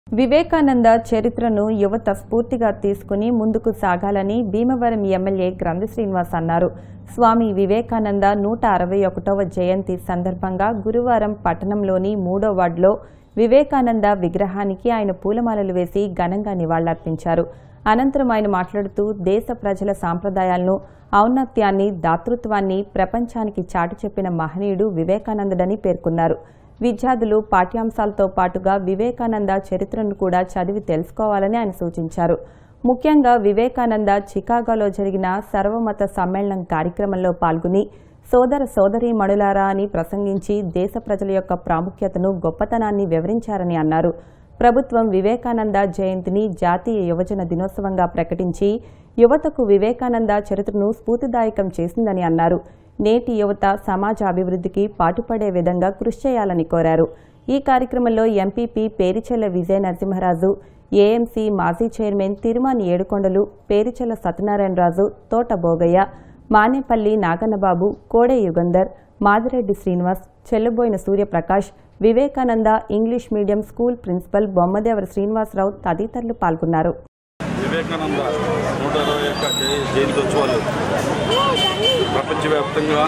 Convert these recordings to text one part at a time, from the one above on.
వివేకానంద చరిత్రను యువత స్ఫూర్తిగా తీసుకుని ముందుకు సాగాలని భీమవరం ఎమ్మెల్యే గ్రంథి శ్రీనివాస్ అన్నారు స్వామి వివేకానంద నూట అరవై ఒకటవ జయంతి సందర్భంగా గురువారం పట్టణంలోని మూడో వార్డులో వివేకానంద విగ్రహానికి ఆయన పూలమాలలు వేసి ఘనంగా నివాళులర్పించారు అనంతరం ఆయన మాట్లాడుతూ దేశ ప్రజల సాంప్రదాయాలను ఔన్నత్యాన్ని దాతృత్వాన్ని ప్రపంచానికి చాటి చెప్పిన మహనీయుడు వివేకానందుడని పేర్కొన్నారు విద్యార్థులు పాఠ్యాంశాలతో పాటుగా వివేకానంద చరిత్రను కూడా చదివి తెలుసుకోవాలని ఆయన సూచించారు ముఖ్యంగా వివేకానంద చికాగోలో జరిగిన సర్వమత సమ్మేళనం కార్యక్రమంలో పాల్గొని సోదర సోదరీమణులారా అని ప్రసంగించి దేశ ప్రజల యొక్క ప్రాముఖ్యతను గొప్పతనాన్ని వివరించారని అన్నారు ప్రభుత్వం వివేకానంద జయంతిని జాతీయ యువజన దినోత్సవంగా ప్రకటించి యువతకు వివేకానంద చరిత్రను స్ఫూర్తిదాయకం చేసిందని అన్నారు నేటి యువత సమాజ అభివృద్ధికి పాటుపడే విధంగా కృషి చేయాలని కోరారు ఈ కార్యక్రమంలో ఎంపీపీ పేరిచెల్ల విజయ నరసింహరాజు ఏఎంసీ మాజీ chairman Tirumani Edukondalu Perichella Satyanarayanaraju Thota Bhogaiah Manepalli Nagannababu Kode Yugandhar Madireddy Srinivas Chelluboina Suryaprakash Vivekananda English medium school principal Bommadevara Srinivasarao తదితరులు పాల్గొన్నారు వివేకానంద నూట ఇరవై యొక్క జయ- జయంత్యోత్సవాలు ప్రపంచవ్యాప్తంగా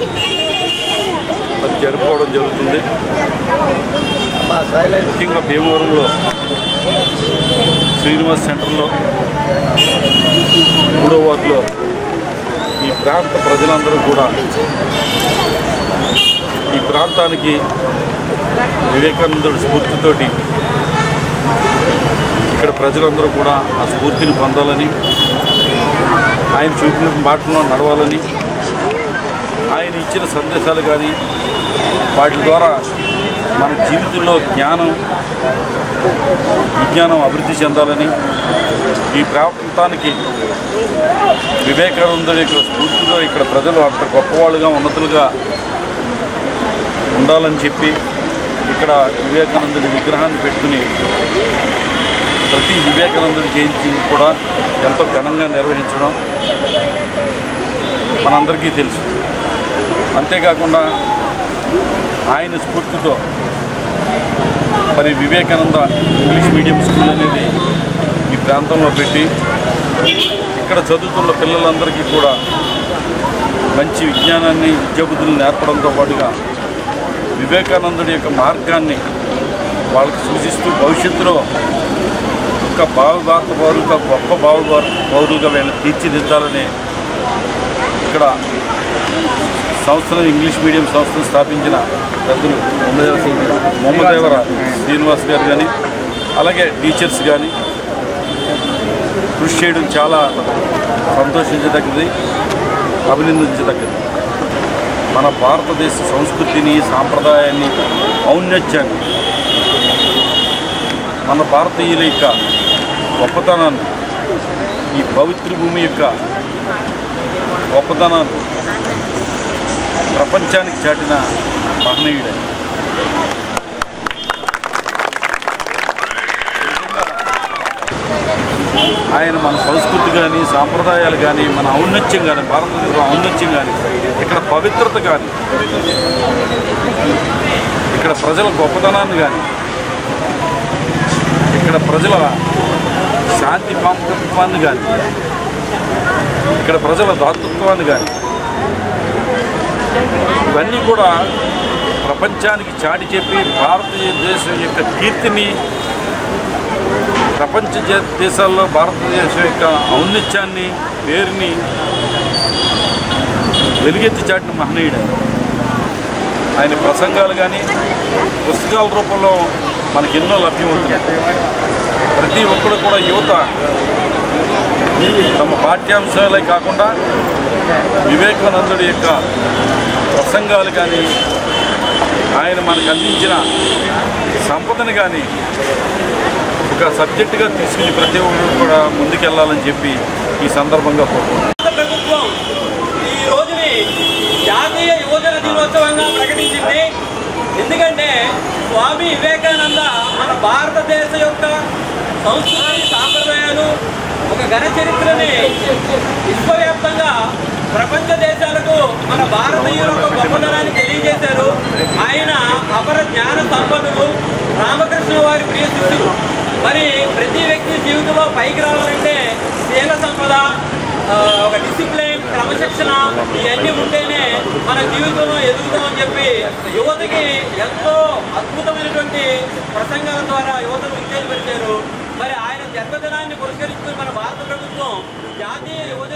అది జరుపుకోవడం జరుగుతుంది ముఖ్యంగా భీమవరంలో శ్రీనివాస్ సెంటర్లో మూడో వార్డులో ఈ ప్రాంత ప్రజలందరూ కూడా ఈ ప్రాంతానికి వివేకానందుడి స్ఫూర్తితోటి ఇక్కడ ప్రజలందరూ కూడా ఆ స్ఫూర్తిని పొందాలని ఆయన చూపిన బాటలో నడవాలని ఆయన ఇచ్చిన సందేశాలు కానీ వాటి ద్వారా మన జీవితంలో జ్ఞానం విజ్ఞానం అభివృద్ధి చెందాలని ఈ ప్రాంతానికి వివేకానందుడి యొక్క స్ఫూర్తిలో ఇక్కడ ప్రజలు అంత గొప్పవాళ్ళుగా ఉన్నతులుగా ఉండాలని చెప్పి ఇక్కడ వివేకానందుడి విగ్రహాన్ని పెట్టుకుని ప్రతి వివేకానందుడి జయంతి కూడా ఎంతో ఘనంగా నిర్వహించడం మనందరికీ తెలుసు అంతేకాకుండా ఆయన స్ఫూర్తితో మరి వివేకానంద ఇంగ్లీష్ మీడియం స్కూల్ అనేది ఈ ప్రాంతంలో పెట్టి ఇక్కడ చదువుతున్న పిల్లలందరికీ కూడా మంచి విజ్ఞానాన్ని విద్యాబుద్ధులు నేర్పడంతో పాటుగా వివేకానందుడి యొక్క మార్గాన్ని వాళ్ళకి సూచిస్తూ భవిష్యత్తులో ఒక భావి భారత పౌరులుగా గొప్ప భావి భారత పౌరులుగా వీళ్ళని తీర్చిదిద్దాలని ఇక్కడ సంస్థను ఇంగ్లీష్ మీడియం సంస్థను స్థాపించిన పెద్దలు మొమ్మదేవర శ్రీనివాస్ గారు కానీ అలాగే టీచర్స్ కానీ కృషి చేయడం చాలా సంతోషించదగ్గది అభినందించదగ్గది మన భారతదేశ సంస్కృతిని సాంప్రదాయాన్ని ఔన్నత్యాన్ని మన భారతీయుల యొక్క గొప్పతనాన్ని ఈ పవిత్ర భూమి యొక్క గొప్పతనాన్ని ప్రపంచానికి చాటిన మహనీయుడే ఆయన మన సంస్కృతి కానీ సాంప్రదాయాలు కానీ మన ఔన్నత్యం కానీ భారతదేశంలో ఔన్నత్యం కానీ ఇక్కడ పవిత్రత కానీ ఇక్కడ ప్రజల గొప్పతనాన్ని కానీ ఇక్కడ ప్రజల శాంతి పాంపత్వాన్ని కానీ ఇక్కడ ప్రజల దాతృత్వాన్ని కానీ ఇవన్నీ కూడా ప్రపంచానికి చాటి చెప్పి భారతదేశం యొక్క కీర్తిని ప్రపంచ జ- దేశాల్లో భారతదేశం యొక్క ఔన్నత్యాన్ని పేరుని వెలుగెత్తి చాటిన మహనీయుడు ఆయన. ఆయన ప్రసంగాలు కానీ పుస్తకాల రూపంలో మనకి ఎన్నో లభ్యమవుతున్నాయి ప్రతి ఒక్కరు కూడా యువత తమ పాఠ్యాంశాలే కాకుండా వివేకానందుడి యొక్క ప్రసంగాలు కానీ ఆయన మనకు అందించిన సంపదని కానీ ఒక సబ్జెక్టుగా తీసుకుని ప్రతి ఒక్కరు కూడా ముందుకెళ్లాలని చెప్పి ఈ సందర్భంగా కోరుకుంటున్నాను భారత ప్రభుత్వం ఈ రోజుని జాతీయ యువజన దినోత్సవంగా ప్రకటించింది ఎందుకంటే స్వామి వివేకానంద మన భారతదేశ యొక్క సంస్కృతి సాంప్రదాయాలు ఒక ఘన చరిత్రని విశ్వవ్యాప్తంగా ప్రపంచ దేశాలకు మన భారతీయుల యొక్క గొప్పతనాన్ని తెలియజేశారు ఆయన అపర జ్ఞాన సంపన్నులు రామకృష్ణ వారి ప్రియ శిష్యులు మరి ప్రతి వ్యక్తి జీవితంలో పైకి రావాలంటే శీల సంపద ఆ, ఒక డిసిప్లిన్ క్రమశిక్షణ ఇవన్నీ ఉంటేనే మన జీవితంలో ఎదుగుతామని చెప్పి యువతకి ఎంతో అద్భుతమైనటువంటి ప్రసంగాల ద్వారా యువతను ఉత్తేజపరిచారు మరి ఆయన జన్మదినాన్ని పురస్కరించుకుని మన భారత ప్రభుత్వం జాతీయ యువజన